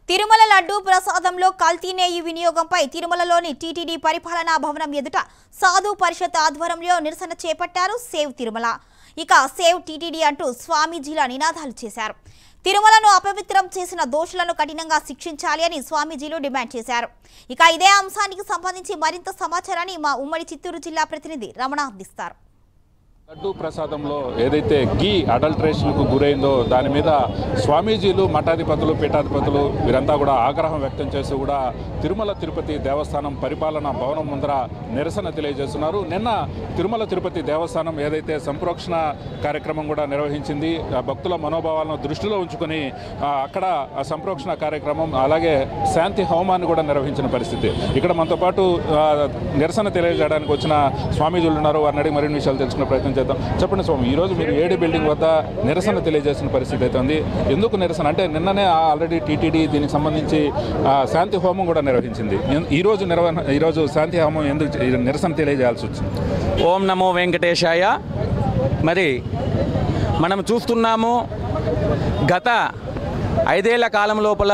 తిరుమల లడ్డూ ప్రసాదంలో కల్తీ నెయ్యి వినియోగంపై తిరుమలలోని టీటీడీ పరిపాలనా భవనం ఎదుట సాధు పరిషత్ ఆధ్వర్యంలో నిరసన చేపట్టారు సేవ్ తిరుమల ఇక సేవ్ టీటీడీ అంటూ స్వామీజీల నినాదాలు చేశారు తిరుమలను అపవిత్రం చేసిన దోషులను కఠినంగా శిక్షించాలి అని స్వామీజీలు డిమాండ్ చేశారు ఇక ఇదే అంశానికి సంబంధించి మరింత సమాచారాన్ని మా ఉమ్మడి చిత్తూరు జిల్లా ప్రతినిధి రమణ అందిస్తారు లడ్డు ప్రసాదంలో ఏదైతే గీ అడల్ట్రేషన్కు గురైందో దాని మీద స్వామీజీలు మఠాధిపతులు పీఠాధిపతులు వీరంతా కూడా ఆగ్రహం వ్యక్తం చేస్తూ కూడా తిరుమల తిరుపతి దేవస్థానం పరిపాలనా భవనం ముందర నిరసన తెలియజేస్తున్నారు నిన్న తిరుమల తిరుపతి దేవస్థానం ఏదైతే సంప్రోక్షణ కార్యక్రమం కూడా నిర్వహించింది ఆ భక్తుల మనోభావాలను దృష్టిలో ఉంచుకొని ఆ, అక్కడ ఆ సంప్రోక్షణ కార్యక్రమం అలాగే శాంతి హోమాన్ని కూడా నిర్వహించిన పరిస్థితి ఇక్కడ మనతో పాటు ఆ, నిరసన తెలియజేయడానికి వచ్చిన స్వామీజీలు ఉన్నారు వారిని అడిగి మరిన్ని విషయాలు తెలుసుకునే ప్రయత్నం చేద్దాం చెప్పండి స్వామి ఈరోజు మీరు ఏడి బిల్డింగ్ వద్ద నిరసన తెలియజేసిన పరిస్థితి అయితే ఉంది ఎందుకు నిరసన అంటే నిన్ననే ఆల్రెడీ టీటీడీ దీనికి సంబంధించి ఆ, శాంతి హోమం కూడా నిర్వహించింది ఎన్- ఈ రోజు నిర్వహణ ఈరోజు శాంతి హోమం ఎందుకు చే- నిరసన తెలియజేయాల్సి వచ్చింది ఓం నమో వెంకటేశాయ మరి మనం చూస్తున్నాము గత ఐదేళ్ల కాలం లోపల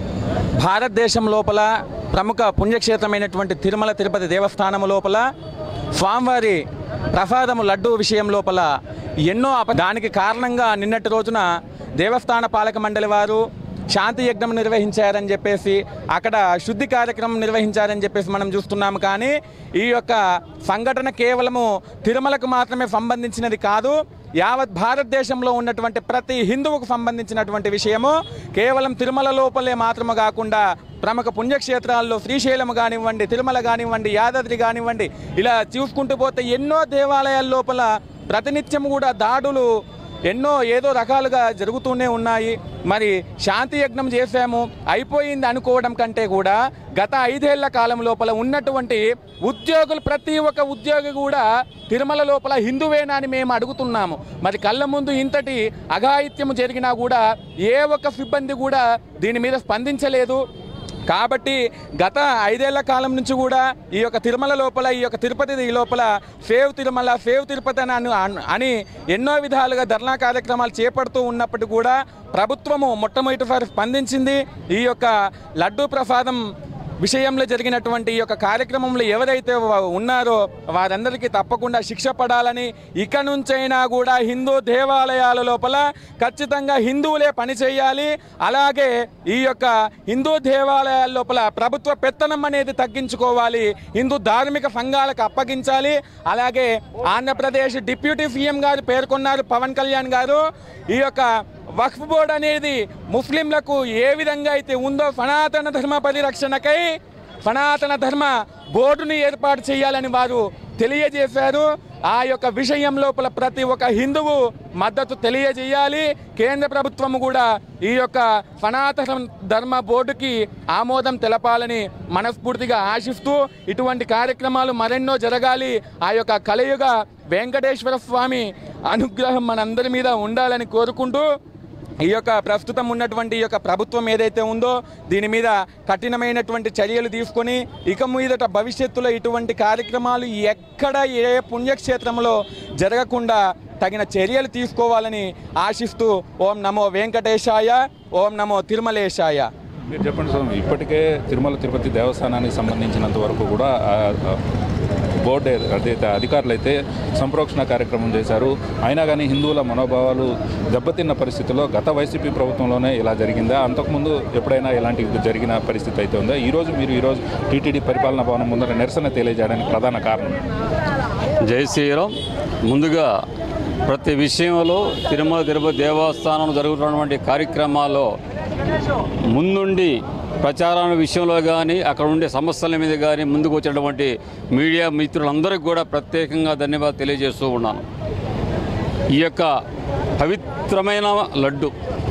భారతదేశం లోపల ప్రముఖ పుణ్యక్షేత్రమైనటువంటి తిరుమల తిరుపతి దేవస్థానం లోపల స్వామివారి ప్రసాదము లడ్డు విషయం లోపల ఎన్నో అప దానికి కారణంగా నిన్నటి రోజున దేవస్థాన పాలక మండలి వారు శాంతి యజ్ఞం నిర్వహించారని చెప్పేసి అక్కడ శుద్ధి కార్యక్రమం నిర్వహించారని చెప్పేసి మనం చూస్తున్నాము కానీ ఈ యొక్క సంఘటన కేవలము తిరుమలకు మాత్రమే సంబంధించినది కాదు యావత్ భారతదేశంలో ఉన్నటువంటి ప్రతి హిందువుకు సంబంధించినటువంటి విషయము కేవలం తిరుమల లోపలే మాత్రమే కాకుండా ప్రముఖ పుణ్యక్షేత్రాల్లో శ్రీశైలం కానివ్వండి తిరుమల కానివ్వండి యాదాద్రి కానివ్వండి ఇలా చూసుకుంటూ పోతే ఎన్నో దేవాలయాల లోపల ప్రతినిత్యం కూడా దాడులు ఎన్నో ఏదో రకాలుగా జరుగుతూనే ఉన్నాయి మరి శాంతి యజ్ఞం చేశాము అయిపోయింది అనుకోవడం కంటే కూడా గత ఐదేళ్ల కాలం లోపల ఉన్నటువంటి ఉద్యోగులు ప్రతి ఒక్క ఉద్యోగి కూడా తిరుమల లోపల హిందువేనా అని మేము అడుగుతున్నాము మరి కళ్ళ ముందు ఇంతటి అఘాయిత్యం జరిగినా కూడా ఏ ఒక్క సిబ్బంది కూడా దీని మీద స్పందించలేదు కాబట్టి గత ఐదేళ్ల కాలం నుంచి కూడా ఈ యొక్క తిరుమల లోపల ఈ యొక్క తిరుపతి లోపల సేవ్ తిరుమల సేవ్ తిరుపతి అని అను- అని ఎన్నో విధాలుగా ధర్నా కార్యక్రమాలు చేపడుతూ ఉన్నప్పటికీ కూడా ప్రభుత్వము మొట్టమొదటిసారి స్పందించింది ఈ యొక్క లడ్డూ ప్రసాదం విషయంలో జరిగినటువంటి ఈ యొక్క కార్యక్రమంలో ఎవరైతే వ- ఉన్నారో వారందరికీ తప్పకుండా శిక్ష పడాలని ఇక నుంచైనా కూడా హిందూ దేవాలయాల లోపల ఖచ్చితంగా హిందువులే పనిచేయాలి అలాగే ఈ యొక్క హిందూ దేవాలయాల లోపల ప్రభుత్వ పెత్తనం అనేది తగ్గించుకోవాలి హిందూ ధార్మిక సంఘాలకు అప్పగించాలి అలాగే ఆంధ్రప్రదేశ్ డిప్యూటీ సీఎం గారు పేర్కొన్నారు పవన్ కళ్యాణ్ గారు ఈ యొక్క వక్ఫ్ బోర్డు అనేది ముస్లింలకు ఏ విధంగా అయితే ఉందో సనాతన ధర్మ పరిరక్షణకై సనాతన ధర్మ బోర్డుని ఏర్పాటు చేయాలని వారు తెలియజేశారు ఆ యొక్క విషయం లోపల ప్రతి ఒక్క హిందువు మద్దతు తెలియజేయాలి కేంద్ర ప్రభుత్వం కూడా ఈ యొక్క సనాతన ధర్మ బోర్డుకి ఆమోదం తెలపాలని మనస్ఫూర్తిగా ఆశిస్తూ ఇటువంటి కార్యక్రమాలు మరెన్నో జరగాలి ఆ యొక్క కలయుగ వెంకటేశ్వర స్వామి అనుగ్రహం మనందరి మీద ఉండాలని కోరుకుంటూ ఈ యొక్క ప్రస్తుతం ఉన్నటువంటి ఈ యొక్క ప్రభుత్వం ఏదైతే ఉందో దీని మీద కఠినమైనటువంటి చర్యలు తీసుకొని ఇక మీదట భవిష్యత్తులో ఇటువంటి కార్యక్రమాలు ఎక్కడ ఏ పుణ్యక్షేత్రంలో జరగకుండా తగిన చర్యలు తీసుకోవాలని ఆశిస్తూ ఓం నమో వెంకటేశాయ ఓం నమో తిరుమలేశాయ మీరు చెప్పండి స్వామి ఇప్పటికే తిరుమల తిరుపతి దేవస్థానానికి సంబంధించినంత వరకు కూడా ఆ, ఆ, బోర్డు ఏ- అదైతే అధికారులు అయితే సంప్రోక్షణ కార్యక్రమం చేశారు అయినా కానీ హిందువుల మనోభావాలు దెబ్బతిన్న పరిస్థితిలో గత వైసీపీ ప్రభుత్వంలోనే ఇలా జరిగిందా అంతకుముందు ఎప్పుడైనా ఇలాంటి జరిగిన పరిస్థితి అయితే ఉందా ఈరోజు మీరు ఈరోజు టీటీడీ పరిపాలనా భవనం ముందర నిరసన తెలియజేయడానికి ప్రధాన కారణం జై శ్రీరామ్ ముందుగా ప్రతి విషయంలో తిరుమల తిరుపతి దేవస్థానం జరుగుతున్నటువంటి కార్యక్రమాల్లో ముందుండి ప్రచారాల విషయంలో కానీ అక్కడ ఉండే సమస్యల మీద కానీ ముందుకు వచ్చినటువంటి మీడియా మిత్రులందరికీ కూడా ప్రత్యేకంగా ధన్యవాదాలు తెలియజేస్తూ ఉన్నాను ఈ యొక్క పవిత్రమైన లడ్డు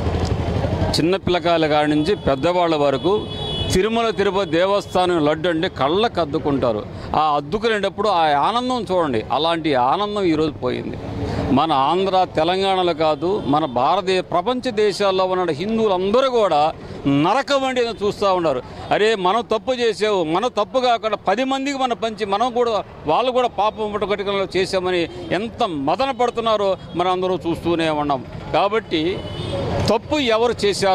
చిన్న పిల్లకాయల కాడి నుంచి పెద్దవాళ్ళ వరకు తిరుమల తిరుపతి దేవస్థానం లడ్డు అంటే కళ్ళకు అద్దుకుంటారు ఆ అద్దుకునేటప్పుడు ఆ ఆనందం చూడండి అలాంటి ఆనందం ఈరోజు పోయింది మన ఆంధ్ర తెలంగాణలో కాదు మన భారతదేశ ప్రపంచ దేశాల్లో ఉన్న హిందువులందరూ కూడా నరకం అంటే ఏదో చూస్తూ ఉన్నారు అరే మనం తప్పు చేసావు మనం తప్పు కాకుండా పది మందికి మనం పంచి మనం కూడా వాళ్ళు కూడా పాపం పుట్టగట్టుకలో చేసామని ఎంత మదన పడుతున్నారో మనం అందరూ చూస్తూనే ఉన్నాం కాబట్టి తప్పు ఎవరు చేశారు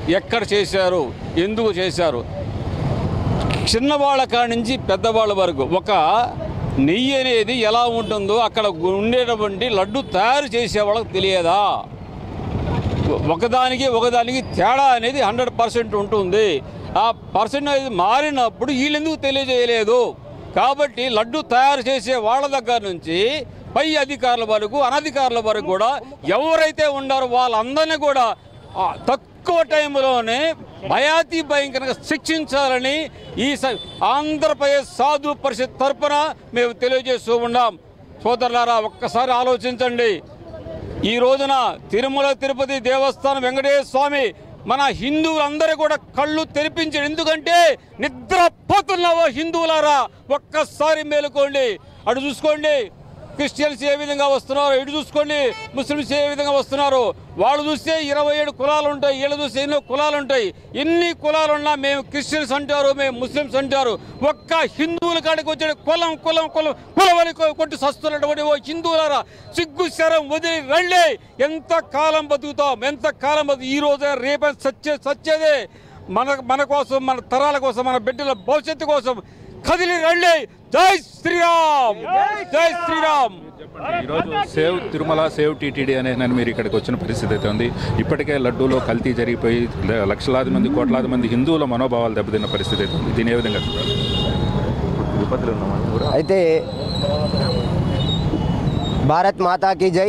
ఎక్కడ చేశారు ఎందుకు చేశారు చిన్నవాళ్ళ కాడి నుంచి పెద్దవాళ్ళ వరకు ఒక నెయ్యి అనేది ఎలా ఉంటుందో అక్కడ ఉండేటువంటి లడ్డు తయారు చేసే వాళ్ళకి తెలియదా ఒకదానికి ఒకదానికి తేడా అనేది హండ్రెడ్ పర్సెంట్ ఉంటుంది ఆ పర్సెంట్ అనేది మారినప్పుడు వీళ్ళెందుకు తెలియజేయలేదు కాబట్టి లడ్డు తయారు చేసే వాళ్ళ దగ్గర నుంచి పై అధికారుల వరకు అనధికారుల వరకు కూడా ఎవరైతే ఉన్నారో వాళ్ళందరినీ కూడా ఆ తక్కువ టైంలోనే భయాతి భయంకరంగా శిక్షించాలని ఈ స- ఆంధ్రప్రదేశ్ సాధు పరిషత్ తరపున మేము తెలియజేస్తూ ఉన్నాం సోదరులారా ఒక్కసారి ఆలోచించండి ఈ రోజున తిరుమల తిరుపతి దేవస్థానం వెంకటేశ్వర స్వామి మన హిందువులందరూ కూడా కళ్ళు తెరిపించాడు ఎందుకంటే నిద్రపోతున్నావో హిందువులారా ఒక్కసారి మేలుకోండి అటు చూసుకోండి క్రిస్టియన్స్ ఏ విధంగా వస్తున్నారు ఇటు చూసుకోండి ముస్లిమ్స్ ఏ విధంగా వస్తున్నారు వాళ్ళు చూస్తే ఇరవై ఏడు కులాలు ఉంటాయి వీళ్ళు చూస్తే ఎన్నో కులాలు ఉంటాయి ఎన్ని కులాలు ఉన్నా మేము క్రిస్టియన్స్ అంటారు మేము ముస్లిమ్స్ అంటారు ఒక్క హిందువుల కాడికి వచ్చాడు కులం కులం కులం కులవని కొట్టి సస్తున్నటువంటి ఓ హిందువులారా సిగ్గు శరం వదిలి రండి ఎంత కాలం బతుకుతాం ఎంత కాలం బతు ఈ రోజే రేపే సచ్చే సచ్చేదే మన మన కోసం మన తరాల కోసం మన బిడ్డల భవిష్యత్తు కోసం కదిలి రండి జై శ్రీరామ్ జై శ్రీరామ్ ఈరోజు సేవ్ తిరుమల సేవ్ టీటీడీ అనే నేను మీరు ఇక్కడికి వచ్చిన పరిస్థితి అయితే ఉంది ఇప్పటికే లడ్డూలో కల్తీ జరిగిపోయి ల- లక్షలాది మంది కోట్లాది మంది హిందువుల మనోభావాలు దెబ్బతిన్న పరిస్థితి అయితే ఉంది దీని ఏ విధంగా చూడాలి? అయితే భారత్ మాతాకి జై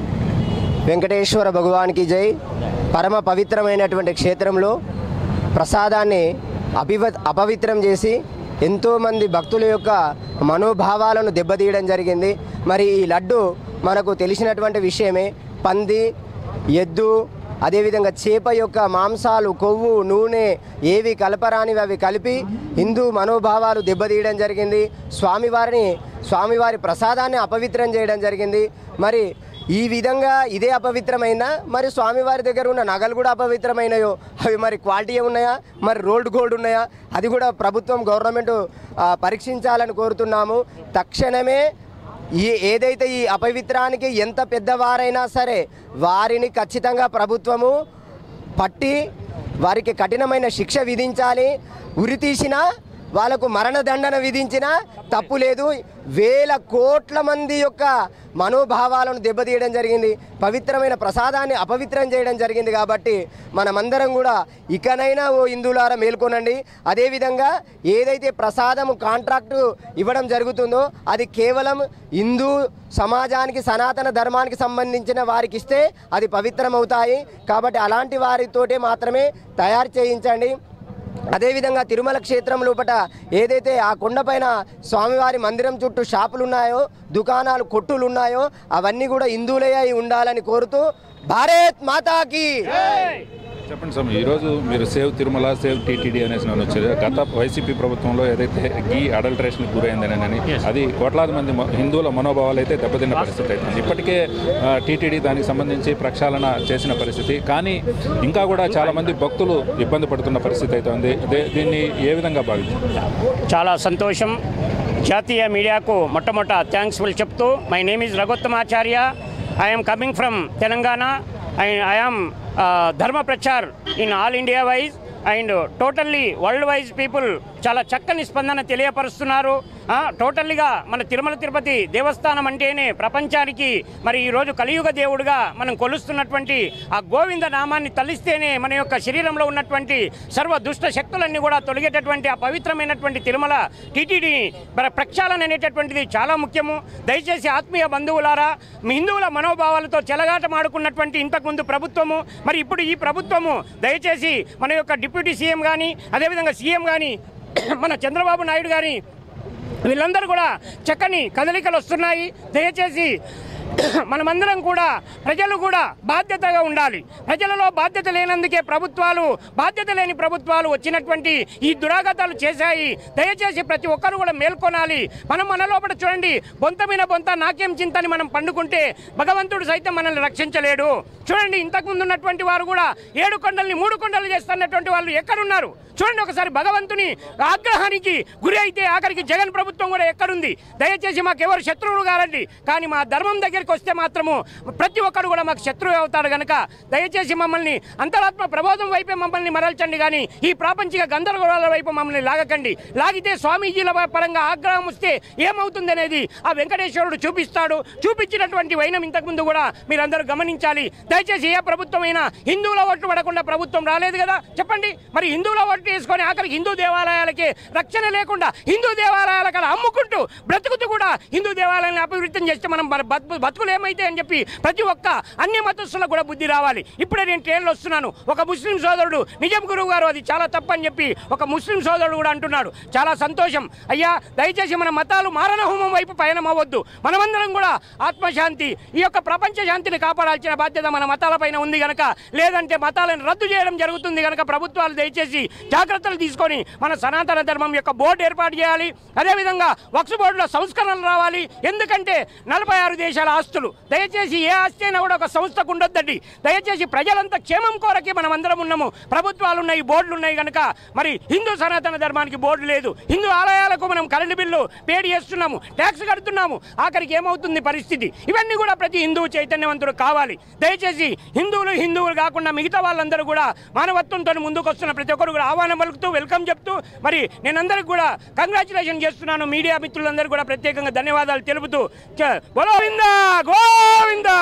వెంకటేశ్వర భగవాన్కి జై పరమ పవిత్రమైనటువంటి క్షేత్రంలో ప్రసాదాన్ని అపివ అపవిత్రం చేసి ఎంతోమంది భక్తుల యొక్క మనోభావాలను దెబ్బతీయడం జరిగింది మరి ఈ లడ్డు మనకు తెలిసినటువంటి విషయమే పంది ఎద్దు అదేవిధంగా చేప యొక్క మాంసాలు కొవ్వు నూనె ఏవి కలపరానివి అవి కలిపి హిందూ మనోభావాలు దెబ్బతీయడం జరిగింది స్వామివారిని స్వామివారి ప్రసాదాన్ని అపవిత్రం చేయడం జరిగింది మరి ఈ విధంగా ఇదే అపవిత్రమైందా మరి స్వామివారి దగ్గర ఉన్న నగలు కూడా అపవిత్రమైనయో అవి మరి క్వాలిటీ ఉన్నాయా మరి రోల్డ్ గోల్డ్ ఉన్నాయా అది కూడా ప్రభుత్వం గవర్నమెంట్ ఆ, పరీక్షించాలని కోరుతున్నాము తక్షణమే ఈ ఏదైతే ఈ అపవిత్రానికి ఎంత పెద్దవారైనా సరే వారిని ఖచ్చితంగా ప్రభుత్వము పట్టి వారికి కఠినమైన శిక్ష విధించాలి ఉరి తీసినా వాళ్ళకు మరణదండన విధించినా తప్పు లేదు వేల కోట్ల మంది యొక్క మనోభావాలను దెబ్బతీయడం జరిగింది పవిత్రమైన ప్రసాదాన్ని అపవిత్రం చేయడం జరిగింది కాబట్టి మనమందరం కూడా ఇకనైనా ఓ హిందువులారా మేల్కొనండి అదేవిధంగా ఏదైతే ప్రసాదము కాంట్రాక్టు ఇవ్వడం జరుగుతుందో అది కేవలం హిందూ సమాజానికి సనాతన ధర్మానికి సంబంధించిన వారికి ఇస్తే అది పవిత్రమవుతాయి కాబట్టి అలాంటి వారితోటే మాత్రమే తయారు చేయించండి అదేవిధంగా తిరుమల క్షేత్రం లోపట ఏదైతే ఆ కొండపైన స్వామివారి మందిరం చుట్టూ షాపులు ఉన్నాయో దుకాణాలు కొట్టులు ఉన్నాయో అవన్నీ కూడా హిందువులే అయి ఉండాలని కోరుతూ భారత్ మాతాకి చెప్పండి స్వామి ఈరోజు మీరు సేవ్ తిరుమల సేవ్ టీటీడీ అనేసి నేను వచ్చారు గత వైసీపీ ప్రభుత్వంలో ఏదైతే గీ అడల్ట్రేషన్కి గురైందనని అది కోట్లాది మంది మ- హిందువుల మనోభావాలు అయితే దెబ్బతిన్న పరిస్థితి అయితే ఇప్పటికే టీటీడీ దానికి సంబంధించి ప్రక్షాళన చేసిన పరిస్థితి కానీ ఇంకా కూడా చాలా మంది భక్తులు ఇబ్బంది పడుతున్న పరిస్థితి అయితే ఉంది దే- దీన్ని ఏ విధంగా భావించారు చాలా సంతోషం జాతీయ మీడియాకు మొట్టమొదట థ్యాంక్స్ఫుల్ చెప్తూ my name is Raghottamacharya I'm coming from Telangana and I'm dharma prachar in all India wise and totally world wise people చాలా చక్కని స్పందన తెలియపరుస్తున్నారు ఆ, టోటల్లీగా మన తిరుమల తిరుపతి దేవస్థానం అంటేనే ప్రపంచానికి మరి ఈరోజు కలియుగ దేవుడుగా మనం కొలుస్తున్నటువంటి ఆ గోవింద నామాన్ని తలిస్తేనే మన యొక్క శరీరంలో ఉన్నటువంటి సర్వ దుష్ట శక్తులన్నీ కూడా తొలగేటటువంటి ఆ పవిత్రమైనటువంటి తిరుమల టీటీడీ ప్రక్షాళన అనేటటువంటిది చాలా ముఖ్యము దయచేసి ఆత్మీయ బంధువులారా మీ హిందువుల మనోభావాలతో చెలగాటమాడుకున్నటువంటి ఇంతకుముందు ప్రభుత్వము మరి ఇప్పుడు ఈ ప్రభుత్వము దయచేసి మన యొక్క డిప్యూటీ సీఎం కానీ అదేవిధంగా సీఎం కానీ మన చంద్రబాబు నాయుడు గారి వీళ్ళందరూ కూడా చక్కని కదలికలు వస్తున్నాయి దయచేసి మనమందరం కూడా ప్రజలు కూడా బాధ్యతగా ఉండాలి ప్రజలలో బాధ్యత లేనందుకే ప్రభుత్వాలు బాధ్యత లేని ప్రభుత్వాలు వచ్చినటువంటి ఈ దురాగతాలు చేశాయి దయచేసి ప్రతి ఒక్కరు కూడా మేల్కొనాలి మనం మన లోపల చూడండి బొంత మీద బొంత నాకేం చింతని మనం పండుకుంటే భగవంతుడు సైతం మనల్ని రక్షించలేడు చూడండి ఇంతకుముందు ఉన్నటువంటి వారు కూడా ఏడు కొండల్ని మూడు కొండలు చేస్తున్నటువంటి వాళ్ళు ఎక్కడున్నారు చూడండి ఒకసారి భగవంతుని ఆగ్రహానికి గురి అయితే ఆఖరికి జగన్ ప్రభుత్వం కూడా ఎక్కడుంది దయచేసి మాకు ఎవరు శత్రువులు కారండి కానీ మా ధర్మం దగ్గరికి వస్తే మాత్రము ప్రతి ఒక్కరు కూడా మాకు శత్రువు అవుతాడు కనుక దయచేసి మమ్మల్ని అంతరాత్మ ప్రబోధం వైపే మమ్మల్ని మరల్చండి కానీ ఈ ప్రాపంచిక గందరగోళాల వైపు మమ్మల్ని లాగకండి లాగితే స్వామీజీల పరంగా ఆగ్రహం వస్తే ఏమవుతుంది అనేది ఆ వెంకటేశ్వరుడు చూపిస్తాడు చూపించినటువంటి వైనం ఇంతకుముందు కూడా మీరందరూ గమనించాలి దయచేసి ఏ ప్రభుత్వం అయినా హిందువుల ఓట్లు పడకుండా ప్రభుత్వం రాలేదు కదా చెప్పండి మరి హిందువుల ఓట్లు వేసుకొని ఆఖరికి హిందూ దేవాలయాలకి రక్షణ లేకుండా హిందూ దేవాలయాలకు అలా అమ్ముకుంటూ బ్రతుకుతూ కూడా హిందూ దేవాలయాలను అభివృద్ధి చేస్తే మనం మన బతు బతుకులు ఏమైతే అని చెప్పి ప్రతి ఒక్క అన్య మతస్థులకు కూడా బుద్ధి రావాలి ఇప్పుడే నేను ట్రైన్లో వస్తున్నాను ఒక ముస్లిం సోదరుడు నిజం గురువు గారు అది చాలా తప్పని చెప్పి ఒక ముస్లిం సోదరుడు కూడా అంటున్నాడు చాలా సంతోషం అయ్యా దయచేసి మన మతాలు మారణ హోమం వైపు పయనం అవ్వద్దు మనమందరం కూడా ఆత్మశాంతి ఈ యొక్క ప్రపంచ శాంతిని కాపాడాల్సిన బాధ్యత మన మతాలపైన ఉంది గనక లేదంటే మతాలను రద్దు చేయడం జరుగుతుంది గనక ప్రభుత్వాలు దయచేసి జాగ్రత్తలు తీసుకొని మన సనాతన ధర్మం యొక్క బోర్డు ఏర్పాటు చేయాలి అదేవిధంగా వక్స్ బోర్డులో సంస్కరణలు రావాలి ఎందుకంటే నలభై ఆరు దేశాల ఆస్తులు దయచేసి ఏ ఆస్తి అయినా కూడా ఒక సంస్థకు ఉండొద్దండి దయచేసి ప్రజలంతా క్షేమం కోరకే మనం అందరం ఉన్నాము ప్రభుత్వాలు ఉన్నాయి బోర్డులు ఉన్నాయి కనుక మరి హిందూ సనాతన ధర్మానికి బోర్డు లేదు హిందూ ఆలయాలకు మనం కరెంటు బిల్లు పేడ్ చేస్తున్నాము ట్యాక్స్ కడుతున్నాము ఆఖరికి ఏమవుతుంది పరిస్థితి ఇవన్నీ కూడా ప్రతి హిందువు చైతన్యవంతుడు కావాలి దయచేసి హిందువులు హిందువులు కాకుండా మిగతా వాళ్ళందరూ కూడా మానవత్వంతో ముందుకు వస్తున్న ప్రతి ఒక్కరు కూడా ఆహ్వానం పలుకుతూ వెల్కమ్ చెప్తూ మరి నేను అందరికి కూడా కంగ్రాచులేషన్ చేస్తున్నాను మీడియా మిత్రులందరూ కూడా ప్రత్యేకంగా ధన్యవాదాలు తెలుపుతూ చ- గోవిందా గోవిందా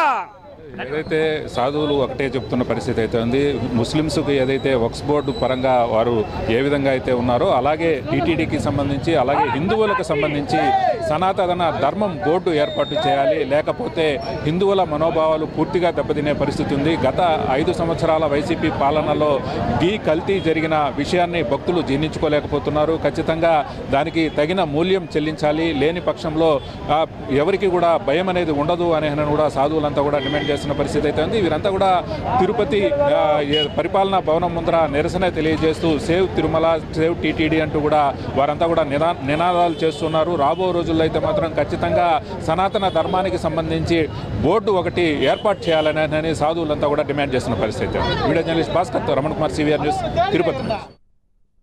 ఏదైతే సాధువులు ఒకటే చెప్తున్న పరిస్థితి అయితే ఉంది ముస్లిమ్స్కి ఏదైతే వక్స్ బోర్డు పరంగా వారు ఏ విధంగా అయితే ఉన్నారో అలాగే టీటీడీకి సంబంధించి అలాగే హిందువులకు సంబంధించి సనాతన ధర్మం బోర్డు ఏర్పాటు చేయాలి లేకపోతే హిందువుల మనోభావాలు పూర్తిగా దెబ్బతినే పరిస్థితి ఉంది గత ఐదు సంవత్సరాల వైసీపీ పాలనలో గీ కల్తీ జరిగిన విషయాన్ని భక్తులు జీర్ణించుకోలేకపోతున్నారు ఖచ్చితంగా దానికి తగిన మూల్యం చెల్లించాలి లేని పక్షంలో ఆ, ఎవరికి కూడా భయం అనేది ఉండదు అనే కూడా సాధువులంతా కూడా డిమాండ్ చేస్తున్న పరిస్థితి అయితే ఉంది వీరంతా కూడా తిరుపతి ఆ, ఏ- పరిపాలనా భవనం ముందర నిరసన తెలియజేస్తూ సేవ్ తిరుమల సేవ్ టీటీడీ అంటూ కూడా వారంతా కూడా నినా నినాదాలు చేస్తున్నారు రాబో రోజుల్లో అయితే మాత్రం ఖచ్చితంగా సనాతన ధర్మానికి సంబంధించి బోర్డు ఒకటి ఏర్పాటు చేయాలని అని సాధువులంతా కూడా డిమాండ్ చేస్తున్న పరిస్థితి వీడియో జర్నలిస్ట్ భాస్కర్తో రమణ కుమార్ సివిఆర్ న్యూస్ తిరుపతి నుంచి